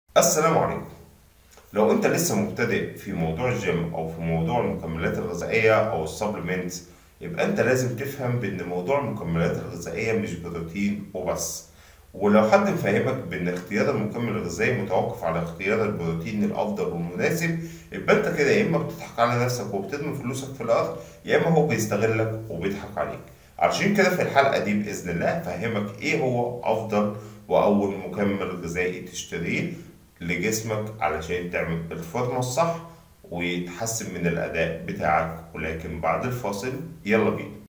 السلام عليكم لو انت لسه مبتدئ في موضوع الجيم او في موضوع المكملات الغذائيه او السبلمنتس يبقى انت لازم تفهم بان موضوع المكملات الغذائيه مش بروتين وبس ولو حد مفهمك بان اختيار المكمل الغذائي متوقف على اختيار البروتين الافضل والمناسب يبقى انت كده يا اما بتضحك على نفسك وبترمي فلوسك في الارض يا اما هو بيستغلك وبيضحك عليك علشان كده في الحلقه دي باذن الله هفهمك ايه هو افضل واول مكمل غذائي تشتريه لجسمك علشان تعمل الفورمه الصح ويتحسن من الاداء بتاعك ولكن بعد الفاصل يلا بينا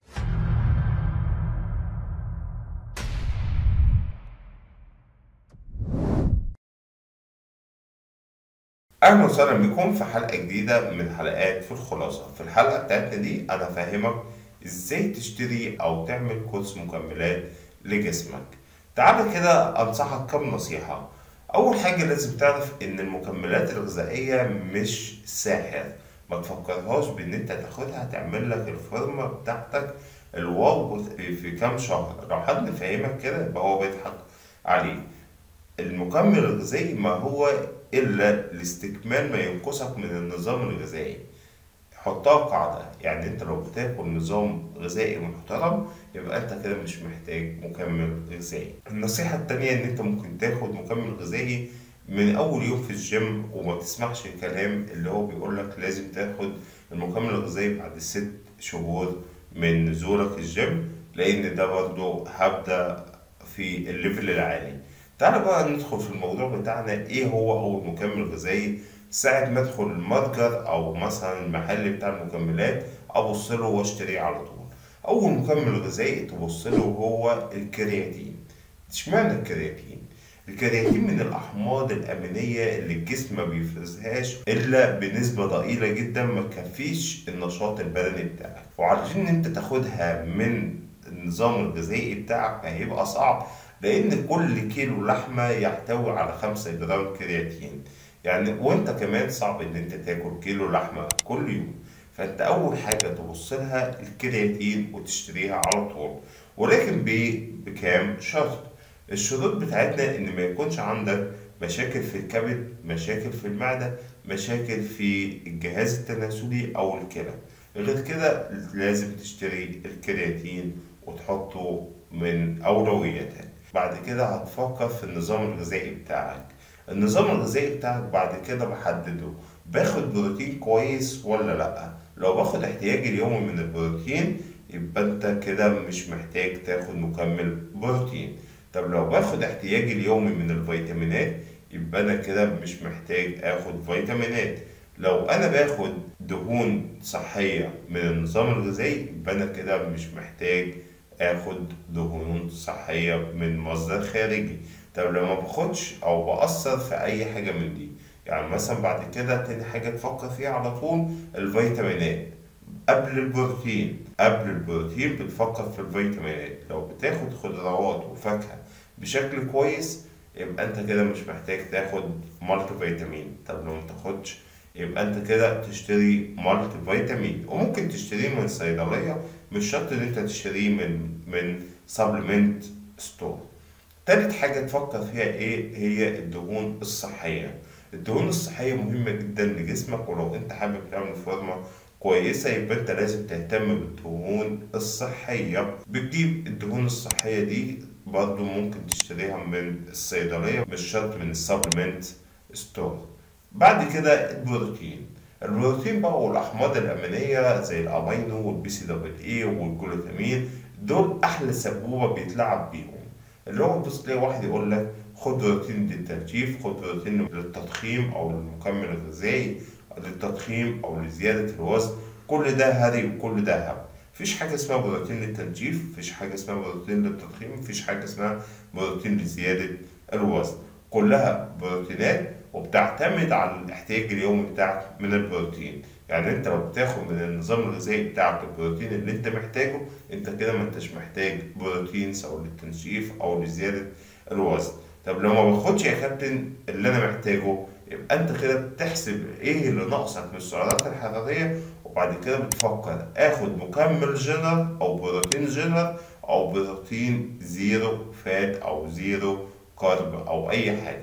اهلا وسهلا بكم في حلقه جديده من حلقات في الخلاصه في الحلقه بتاعتنا دي انا فاهمك ازاي تشتري او تعمل كورس مكملات لجسمك تعال كده انصحك كم نصيحه اول حاجه لازم تعرف ان المكملات الغذائيه مش ساحر ما تفكرهاش بان انت تاخدها تعمل لك الفورمه بتاعتك الواو في كام شهر لو حد فاهمك كده يبقى هو بيضحك عليه المكمل الغذائي ما هو إلا لاستكمال ما ينقصك من النظام الغذائي حطها قاعدة يعني انت لو بتاكل نظام غذائي محترم يبقى انت كده مش محتاج مكمل غذائي النصيحة التانية ان انت ممكن تاخد مكمل غذائي من اول يوم في الجيم وما تسمعش الكلام اللي هو بيقولك لازم تاخد المكمل الغذائي بعد ست شهور من نزولك الجيم لان ده برضه هبدأ في الليفل العالي تعالى بقى ندخل في الموضوع بتاعنا ايه هو اول مكمل غذائي ساعة ما ادخل المتجر او مثلا المحل بتاع المكملات ابص له واشتريه على طول اول مكمل غذائي تبص له هو الكرياتين اشمعنى الكرياتين الكرياتين من الاحماض الامينيه اللي الجسم ما بيفرزهاش الا بنسبه ضئيله جدا ما تكفيش النشاط البدني بتاعك وعلشان انت تاخدها من النظام الغذائي بتاعك هيبقى صعب لان كل كيلو لحمه يحتوي على 5 جرام كرياتين يعني وانت كمان صعب ان انت تاكل كيلو لحمه كل يوم فانت اول حاجه تبص لها الكرياتين وتشتريها على طول ولكن بكام شرط الشروط بتاعتنا ان ما يكونش عندك مشاكل في الكبد مشاكل في المعده مشاكل في الجهاز التناسلي او الكلى غير كده لازم تشتري الكرياتين وتحطه من اولوياتك بعد كده هتفكر في النظام الغذائي بتاعك النظام الغذائي بتاعك بعد كده بحدده باخد بروتين كويس ولا لا لو باخد احتياجي اليومي من البروتين يبقى انت كده مش محتاج تاخد مكمل بروتين طب لو باخد احتياجي اليومي من الفيتامينات يبقى انا كده مش محتاج اخد فيتامينات لو انا باخد دهون صحية من النظام الغذائي يبقى انا كده مش محتاج اخد دهون صحية من مصدر خارجي طب لو ما باخدش او بأثر في اي حاجة من دي يعني مثلا بعد كده تاني حاجة تفكر فيها على طول الفيتامينات قبل البروتين قبل البروتين بتفكر في الفيتامينات لو بتاخد خضروات وفاكهة بشكل كويس يبقى انت كده مش محتاج تاخد مالتي فيتامين طب لو متاخدش يبقى انت كده تشتري مالتي فيتامين وممكن تشتريه من صيدلية مش شرط ان انت تشتريه من من سبلمنت ستور تالت حاجة تفكر فيها ايه هي الدهون الصحية الدهون الصحية مهمة جدا لجسمك ولو انت حابب تعمل فورمة كويسة يبقى انت لازم تهتم بالدهون الصحية بتجيب الدهون الصحية دي برضو ممكن تشتريها من الصيدلية مش شرط من السبلمنت ستور بعد كده البروتين البروتين بقى والاحماض الامينيه زي الامينو والبي سي دبل اي والجلوتامين دول احلى سبوبه بيتلعب بيهم اللي هو بص تلاقي واحد يقول لك خد بروتين للتنشيف خد بروتين للتضخيم او للمكمل الغذائي للتضخيم او لزياده الوزن كل ده هري وكل ده هبل مفيش حاجه اسمها بروتين للتنشيف مفيش حاجه اسمها بروتين للتضخيم مفيش حاجه اسمها بروتين لزياده الوزن كلها بروتينات وبتعتمد على الاحتياج اليومي بتاعك من البروتين يعني انت لو بتاخد من النظام الغذائي بتاعك البروتين اللي انت محتاجه انت كده ما انتش محتاج بروتين سواء للتنشيف او لزياده الوزن طب لو ما باخدش يا كابتن اللي انا محتاجه يبقى انت كده بتحسب ايه اللي ناقصك من السعرات الحراريه وبعد كده بتفكر اخد مكمل جنرال او بروتين جنرال او بروتين زيرو فات او زيرو كارب او اي حاجه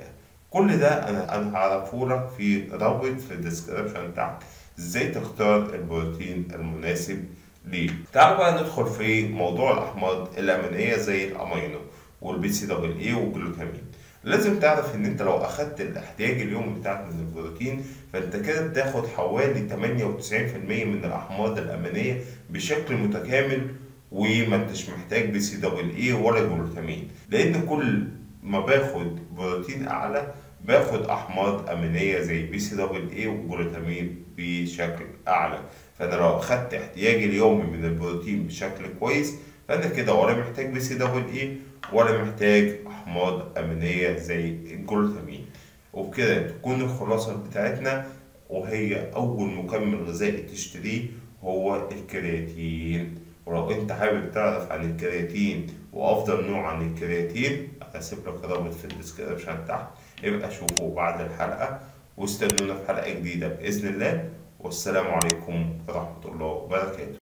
كل ده انا انا هعرفهولك في رابط في الديسكربشن تحت ازاي تختار البروتين المناسب ليه تعال بقى ندخل في موضوع الاحماض الامينيه زي الامينو والبي سي دبل اي والجلوتامين لازم تعرف ان انت لو اخدت الاحتياج اليومي بتاعك من البروتين فانت كده بتاخد حوالي 98% من الاحماض الامينيه بشكل متكامل وما انتش محتاج بي سي دبل اي ولا جلوتامين لان كل ما باخد بروتين اعلى باخد احماض امينيه زي بي سي دبل اي وجلوتامين بشكل اعلى فانا لو اخدت احتياجي اليومي من البروتين بشكل كويس فانا كده ولا محتاج بي سي دبل اي ولا محتاج احماض امينيه زي الجلوتامين وبكده تكون الخلاصه بتاعتنا وهي اول مكمل غذائي تشتريه هو الكرياتين ولو انت حابب تعرف عن الكرياتين وافضل نوع عن الكرياتين هسيب لك رابط في الديسكربشن تحت ابقى شوفه بعد الحلقه واستنونا في حلقه جديده باذن الله والسلام عليكم ورحمه الله وبركاته